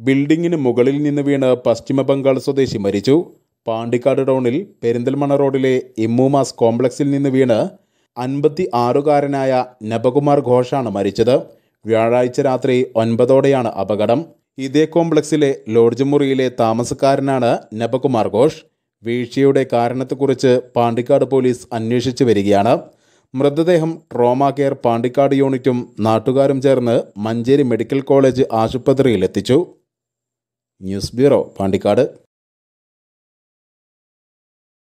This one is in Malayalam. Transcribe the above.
ബിൽഡിങ്ങിന് മുകളിൽ നിന്ന് വീണ് പശ്ചിമ ബംഗാൾ സ്വദേശി മരിച്ചു പാണ്ടിക്കാട് ടൗണിൽ പെരിന്തൽമണ്ണ റോഡിലെ ഇമ്മൂമാസ് കോംപ്ലക്സിൽ നിന്ന് വീണ് അൻപത്തി ആറുകാരനായ നബകുമാർ ഘോഷാണ് മരിച്ചത് വ്യാഴാഴ്ച രാത്രി ഒൻപതോടെയാണ് അപകടം ഇതേ കോംപ്ലക്സിലെ ലോഡ്ജ് മുറിയിലെ താമസക്കാരനാണ് നബകുമാർ ഘോഷ് വീഴ്ചയുടെ കാരണത്തെക്കുറിച്ച് പാണ്ടിക്കാട് പോലീസ് അന്വേഷിച്ചു വരികയാണ് മൃതദേഹം ട്രോമ കെയർ പാണ്ടിക്കാട് യൂണിറ്റും നാട്ടുകാരും ചേർന്ന് മഞ്ചേരി മെഡിക്കൽ കോളേജ് ആശുപത്രിയിൽ എത്തിച്ചു ന്യൂസ് ബ്യൂറോ പാണ്ടിക്കാട്